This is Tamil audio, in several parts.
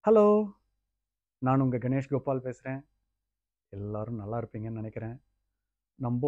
ஹலோ நான் உங்கள் கணேஷ் கோபால் பேசுகிறேன் எல்லாரும் நல்லா இருப்பீங்கன்னு நினைக்கிறேன் நம்ம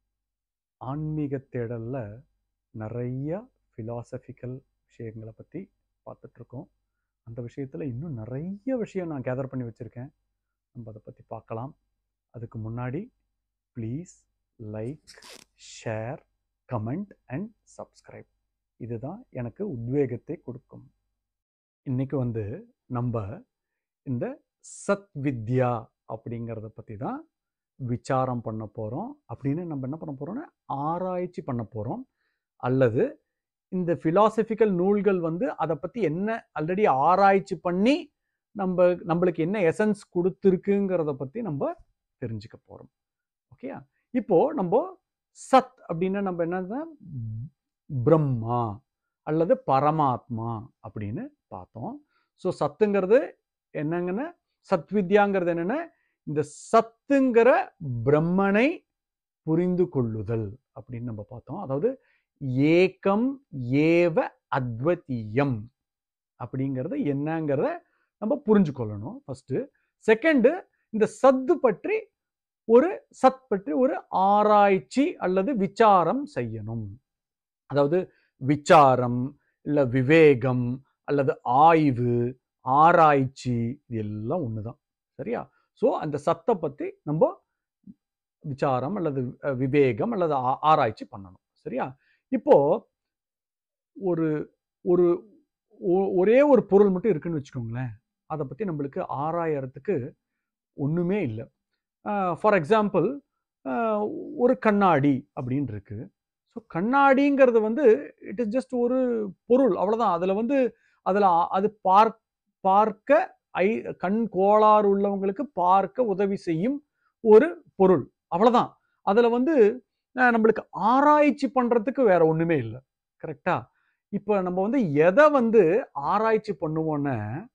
ஆன்மீக தேடலில் நிறைய ஃபிலாசபிக்கல் விஷயங்களை பற்றி பார்த்துட்ருக்கோம் அந்த விஷயத்தில் இன்னும் நிறைய விஷயம் நான் கேதர் பண்ணி வச்சுருக்கேன் நம்ம அதை பற்றி பார்க்கலாம் அதுக்கு முன்னாடி please like share comment and subscribe இதுதான் எனக்கு உத்வேகத்தை கொடுக்கும் இன்னைக்கு வந்து நம்ம இந்த சத் வித்யா அப்படிங்கிறத பற்றி தான் விசாரம் பண்ண போகிறோம் அப்படின்னு நம்ம என்ன பண்ண போகிறோம்னா ஆராய்ச்சி பண்ண போகிறோம் அல்லது இந்த ஃபிலாசபிக்கல் நூல்கள் வந்து அதை பற்றி என்ன ஆல்ரெடி ஆராய்ச்சி பண்ணி நம்ம நம்மளுக்கு என்ன எசன்ஸ் கொடுத்துருக்குங்கிறத பற்றி நம்ம தெரிஞ்சுக்க போகிறோம் ஓகேயா இப்போ நம்ம சத் அப்படின்னா நம்ம என்னன்னா பிரம்மா அல்லது பரமாத்மா அப்படின்னு பார்த்தோம் ஸோ சத்துங்கிறது என்னங்கன்னா சத்வித்யாங்கிறது என்னன்னா இந்த சத்துங்கிற பிரம்மனை புரிந்து கொள்ளுதல் அப்படின்னு நம்ம பார்த்தோம் அதாவது ஏகம் ஏவ அத்வதீயம் அப்படிங்கிறது என்னங்கிறத நம்ம புரிஞ்சு கொள்ளணும் ஃபர்ஸ்ட் செகண்டு இந்த சத்து பற்றி ஒரு சத் பற்றி ஒரு ஆராய்ச்சி அல்லது விசாரம் செய்யணும் அதாவது விசாரம் இல்லை விவேகம் அல்லது ஆய்வு ஆராய்ச்சி இது எல்லாம் ஒன்று தான் சரியா ஸோ அந்த சத்தை பற்றி நம்ம விசாரம் அல்லது அஹ், விவேகம் அல்லது ஆ- ஆராய்ச்சி பண்ணணும் சரியா இப்போ ஒரு ஒரு ஒ- ஒரே ஒரு பொருள் மட்டும் இருக்குன்னு வச்சுக்கோங்களேன் அதை பற்றி நம்மளுக்கு ஆராயறதுக்கு ஒன்றுமே இல்லை ஃபார் எக்ஸாம்பிள் ஒரு கண்ணாடி அப்படின்னு இருக்கு ஸோ கண்ணாடிங்கிறது வந்து இட் இஸ் ஜஸ்ட் ஒரு பொருள் அவ்வளோதான் அதில் வந்து அதில் அது பார்க் பார்க்க ஐ கண் கோளாறு உள்ளவங்களுக்கு பார்க்க உதவி செய்யும் ஒரு பொருள் அவ்வளோதான் அதில் வந்து அஹ், நம்மளுக்கு ஆராய்ச்சி பண்ணுறதுக்கு வேற ஒன்றுமே இல்லை கரெக்டா இப்போ நம்ம வந்து எதை வந்து ஆராய்ச்சி பண்ணுவோன்னா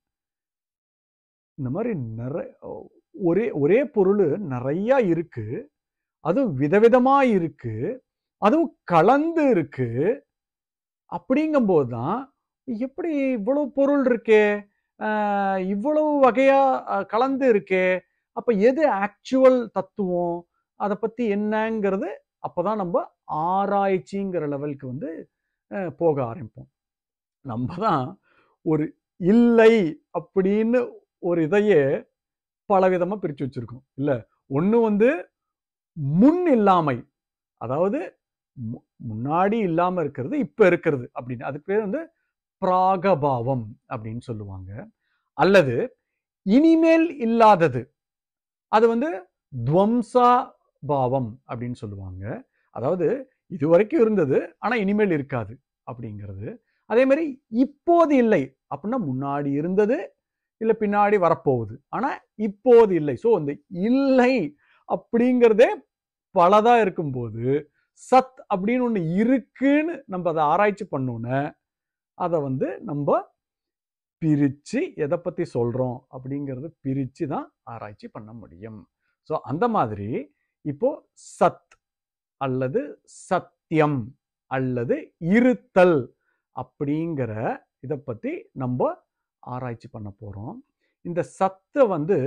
இந்த மாதிரி நிறைய ஒரே ஒரே பொருள் நிறைய இருக்கு அதுவும் விதவிதமா இருக்கு அதுவும் கலந்து இருக்கு அப்படிங்கும்போது தான் எப்படி இவ்வளவு பொருள் இருக்கே ஆஹ் இவ்வளவு வகையா அஹ், கலந்து இருக்கே அப்ப எது ஆக்சுவல் தத்துவம் அதை பத்தி என்னங்கிறது அப்பதான் நம்ம ஆராய்ச்சிங்கிற லெவலுக்கு வந்து அஹ், போக ஆரம்பிப்போம் நம்ம தான் ஒரு இல்லை அப்படின்னு ஒரு இதையே பலவிதமா பிரிச்சு வச்சிருக்கோம் இல்ல ஒண்ணு வந்து முன் இல்லாமை அதாவது மு- முன்னாடி இல்லாம இருக்கிறது இப்ப இருக்கிறது அப்படின்னு அதுக்கு பேர் வந்து பிராகபாவம் அப்படின்னு சொல்லுவாங்க அல்லது இனிமேல் இல்லாதது அது வந்து துவம்சா பாவம் அப்படின்னு சொல்லுவாங்க அதாவது இது வரைக்கும் இருந்தது ஆனா இனிமேல் இருக்காது அப்படிங்கிறது அதே மாதிரி இப்போது இல்லை அப்படின்னா முன்னாடி இருந்தது இல்ல பின்னாடி வரப்போகுது ஆனா இப்போது இல்லை ஸோ இந்த இல்லை அப்படிங்கிறதே பலதா இருக்கும்போது சத் அப்படின்னு ஒண்ணு இருக்குன்னு நம்ம அதை ஆராய்ச்சி பண்ணோன்னே அதை வந்து நம்ம பிரிச்சு எதை பத்தி சொல்றோம் அப்படிங்கறத பிரிச்சு தான் ஆராய்ச்சி பண்ண முடியும் ஸோ அந்த மாதிரி இப்போ சத் அல்லது சத்தியம் அல்லது இருத்தல் அப்படிங்கிற இதை பத்தி நம்ம ஆராய்ச்சி பண்ண போறோம் இந்த சத்தை வந்து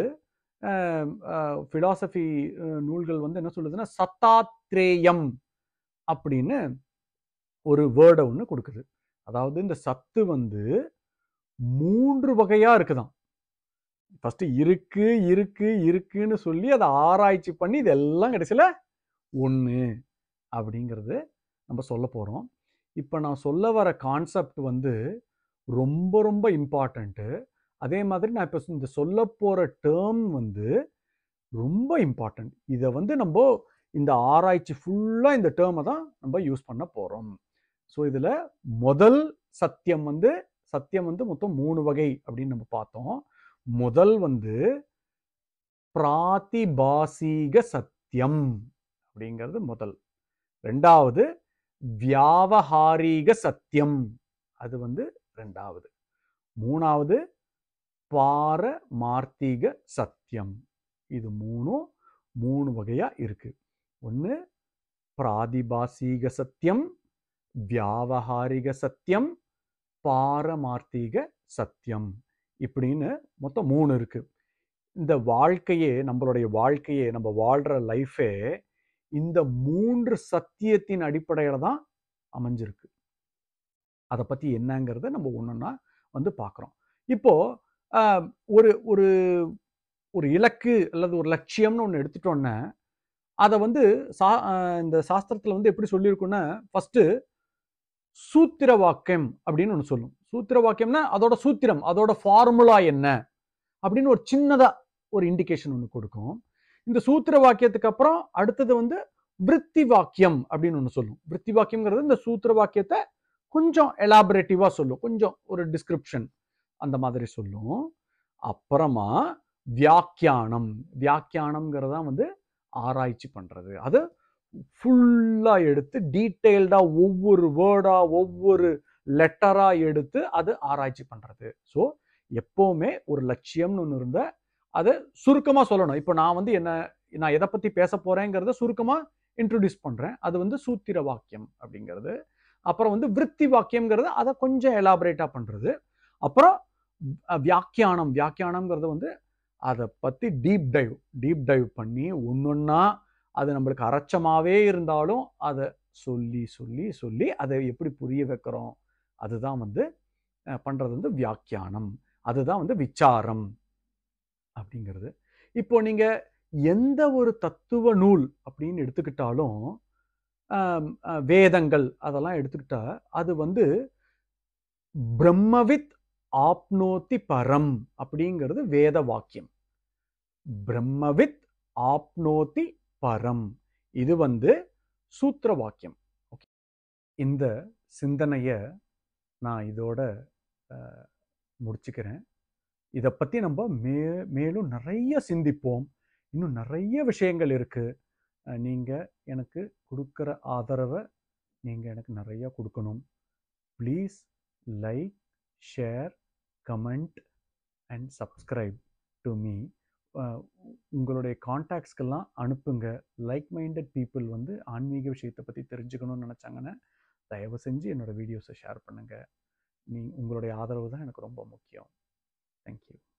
ஃபிலாசபி நூல்கள் வந்து என்ன சொல்லுதுன்னா சத்தாத்ரேயம் அப்படின்னு ஒரு வேர்டை ஒன்று கொடுக்குது அதாவது இந்த சத்து வந்து மூன்று வகையா இருக்குதாம் ஃபர்ஸ்ட் இருக்கு இருக்கு இருக்குன்னு சொல்லி அதை ஆராய்ச்சி பண்ணி இதெல்லாம் கடைசியில் ஒன்று அப்படிங்கிறது நம்ம சொல்ல போகிறோம் இப்போ நான் சொல்ல வர கான்செப்ட் வந்து ரொம்ப ரொம்ப இம்பார்ட்டண்ட்டு அதே மாதிரி நான் இப்போ இந்த சொல்ல போகிற டேர்ம் வந்து ரொம்ப இம்பார்ட்டண்ட் இதை வந்து நம்ம இந்த ஆராய்ச்சி ஃபுல்லாக இந்த டேர்மை தான் நம்ம யூஸ் பண்ண போகிறோம் ஸோ இதில் முதல் சத்தியம் வந்து சத்தியம் வந்து மொத்தம் மூணு வகை அப்படின்னு நம்ம பார்த்தோம் முதல் வந்து பிராதிபாசீக சத்தியம் அப்படிங்கிறது முதல் ரெண்டாவது வியாவஹாரீக சத்தியம் அது வந்து ரெண்டாவது மூணாவது பாரமார்த்திக சத்தியம் இது மூணும் மூணு வகையா இருக்கு ஒன்று பிராதிபாசீக சத்தியம் வியாவஹாரிக சத்தியம் பாரமார்த்திக சத்தியம் இப்படின்னு மொத்தம் மூணு இருக்கு இந்த வாழ்க்கையே நம்மளுடைய வாழ்க்கையே நம்ம வாழ்ற லைஃபே இந்த மூன்று சத்தியத்தின் அடிப்படையில் தான் அமைஞ்சிருக்கு அதை பற்றி என்னங்கிறத நம்ம ஒன்றுன்னா வந்து பார்க்குறோம் இப்போ ஆஹ், ஒரு ஒரு ஒரு இலக்கு அல்லது ஒரு லட்சியம்னு ஒன்று எடுத்துட்டோன்னே அதை வந்து சா ஆஹ், இந்த சாஸ்திரத்தில் வந்து எப்படி சொல்லியிருக்குன்னா ஃபஸ்ட்டு சூத்திர வாக்கியம் அப்படின்னு ஒன்று சொல்லும் சூத்திர வாக்கியம்னா அதோட சூத்திரம் அதோட ஃபார்முலா என்ன அப்படின்னு ஒரு சின்னதா ஒரு இண்டிகேஷன் ஒன்று கொடுக்கும் இந்த சூத்திர வாக்கியத்துக்கு அப்புறம் அடுத்தது வந்து விருத்தி வாக்கியம் அப்படின்னு ஒன்று சொல்லும் விருத்தி வாக்கியம்ங்கிறது இந்த சூத்திர வாக்கியத்தை கொஞ்சம் எலாபரேட்டிவாக சொல்லும் கொஞ்சம் ஒரு டிஸ்கிரிப்ஷன் அந்த மாதிரி சொல்லும் அப்புறமா வியாக்கியானம் வியாக்கியானம்ங்கிறது தான் வந்து ஆராய்ச்சி பண்ணுறது அது ஃபுல்லாக எடுத்து டீட்டெயில்டாக ஒவ்வொரு வேர்டாக ஒவ்வொரு லெட்டராக எடுத்து அது ஆராய்ச்சி பண்ணுறது ஸோ எப்போவுமே ஒரு லட்சியம்னு ஒன்று இருந்த அதை சுருக்கமாக சொல்லணும் இப்போ நான் வந்து என்ன நான் எதை பற்றி பேச போகிறேங்கிறத சுருக்கமாக இன்ட்ரடியூஸ் பண்ணுறேன் அது வந்து சூத்திர வாக்கியம் அப்படிங்கிறது அப்புறம் வந்து விருத்தி வாக்கியம்ங்கிறது அதை கொஞ்சம் எலாபரேட்டாக பண்ணுறது அப்புறம் அஹ், வியாக்கியானம் வியாக்கியானம்ங்கிறது வந்து அதை பற்றி டீப் டைவ் டீப் டைவ் பண்ணி ஒன்றொன்னா அது நம்மளுக்கு அரைச்சமாகவே இருந்தாலும் அதை சொல்லி சொல்லி சொல்லி அதை எப்படி புரிய வைக்கிறோம் அதுதான் வந்து அஹ், பண்றது வந்து வியாக்கியானம் அதுதான் வந்து விசாரம் அப்படிங்கிறது இப்போ நீங்க எந்த ஒரு தத்துவ நூல் அப்படின்னு எடுத்துக்கிட்டாலும் ஆம், அஹ், வேதங்கள் அதெல்லாம் எடுத்துக்கிட்டா அது வந்து பிரம்மவித் ஆப்னோதி பரம் அப்படிங்கிறது வேத வாக்கியம் பிரம்மவித் ஆப்னோதி பரம் இது வந்து சூத்திர வாக்கியம் ஓகே இந்த சிந்தனையை நான் இதோட அஹ், முடிச்சுக்கிறேன் இதை பற்றி நம்ம மே மேலும் நிறைய சிந்திப்போம் இன்னும் நிறைய விஷயங்கள் இருக்குது நீங்கள் எனக்கு கொடுக்குற ஆதரவை நீங்கள் எனக்கு நிறைய கொடுக்கணும் please like share comment and subscribe to me உங்களுடைய காண்டாக்ட்ஸ்க்கெல்லாம் அனுப்புங்க லைக் மைண்டட் பீப்புள் வந்து ஆன்மீக விஷயத்தை பற்றி தெரிஞ்சுக்கணும்னு நினச்சாங்கன்னா தயவு செஞ்சு என்னோட வீடியோஸை ஷேர் பண்ணுங்கள் நீ உங்களுடைய ஆதரவு தான் எனக்கு ரொம்ப முக்கியம் தேங்க்யூ